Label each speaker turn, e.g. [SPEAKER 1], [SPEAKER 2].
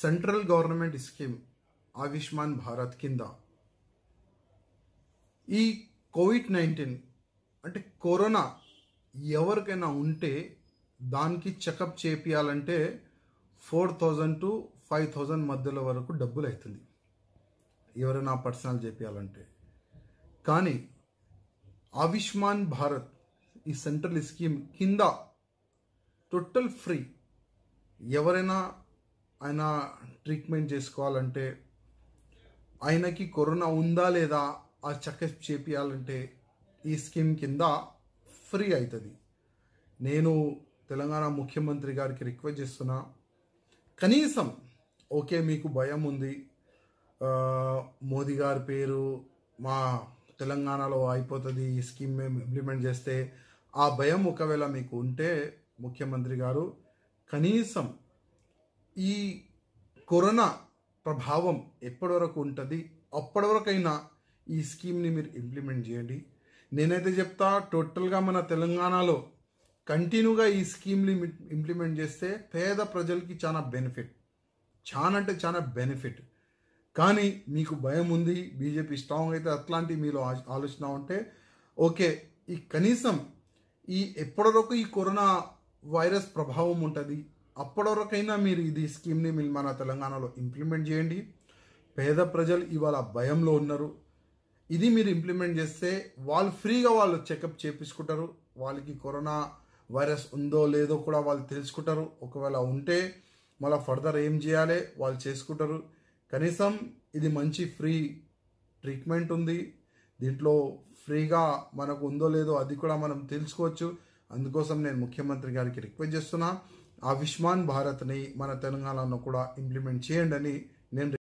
[SPEAKER 1] central government scheme Ayushman Bharat కింద ఈ COVID nineteen అంటే కరోనా ఎవరికైనా ఉంటే దానికి చెకప్ చేపియాలంటే four thousand to five thousand మధ్యలో వరకు డబ్బులు అవుతుంది ఎవరైనా పర్సనల్ చేపియాలంటే కానీ ఆయుష్మాన్ భారత్ ఈ సెంట్రల్ స్కీమ్ కింద టోటల్ ఫ్రీ ఎవరైనా ఆయన ట్రీట్మెంట్ చేసుకోవాలంటే ఆయనకి కరోనా ఉందా లేదా ఆ చెకప్ చేపియాలంటే ఈ స్కీమ్ కింద ఫ్రీ అవుతుంది నేను తెలంగాణ ముఖ్యమంత్రి గారికి రిక్వెస్ట్ చేస్తున్నా కనీసం ఓకే మీకు భయం ఉంది ఆ, మోదీ గారి పేరు మా తెలంగాణలో అయిపోతుంది ఈ స్కీమ్ మేము ఇంప్లిమెంట్ చేస్తే ఆ భయం ఒకవేళ మీకు ఉంటే ముఖ్యమంత్రి గారు కనీసం ఈ కరోనా ప్రభావం ఎప్పటి వరకు ఉంటుంది అప్పటి వరకైనా ఈ స్కీమ్ని మీరు ఇంప్లిమెంట్ చేయండి నేనైతే చెప్తా టోటల్గా మన తెలంగాణలో కంటిన్యూగా ఈ స్కీమ్ని ఇంప్లిమెంట్ చేస్తే పేద ప్రజలకి చాలా బెనిఫిట్ చాలా అంటే చాలా బెనిఫిట్ కానీ మీకు భయం ఉంది బీజేపీ స్ట్రాంగ్ అయితే అట్లాంటి మీలో ఆ- ఆలోచన ఉంటే ఓకే ఈ కనీసం ఈ ఎప్పటి వరకు ఈ కరోనా వైరస్ ప్రభావం ఉంటుంది అప్పటి వరకైనా మీరు ఇది స్కీమ్ని మీరు మన తెలంగాణలో ఇంప్లిమెంట్ చేయండి పేద ప్రజలు ఇవాళ భయంలో ఉన్నారు ఇది మీరు ఇంప్లిమెంట్ చేస్తే వాళ్ళు ఫ్రీగా వాళ్ళు చెకప్ చేపించుకుంటారు వాళ్ళకి కరోనా వైరస్ ఉందో లేదో కూడా వాళ్ళు తెలుసుకుంటారు ఒకవేళ ఉంటే మళ్ళీ ఫర్దర్ ఏం చేయాలి వాళ్ళు చేసుకుంటారు కనీసం ఇది మంచి ఫ్రీ ట్రీట్మెంట్ ఉంది దీంట్లో ఫ్రీగా మనకు ఉందో లేదో అది కూడా మనం తెలుసుకోవచ్చు అందుకోసం నేను ముఖ్యమంత్రి గారికి రిక్వెస్ట్ చేస్తున్నా ఆయుష్మాన్ భారత్ని మన తెలంగాణలో కూడా ఇంప్లిమెంట్ చేయండి అని నేను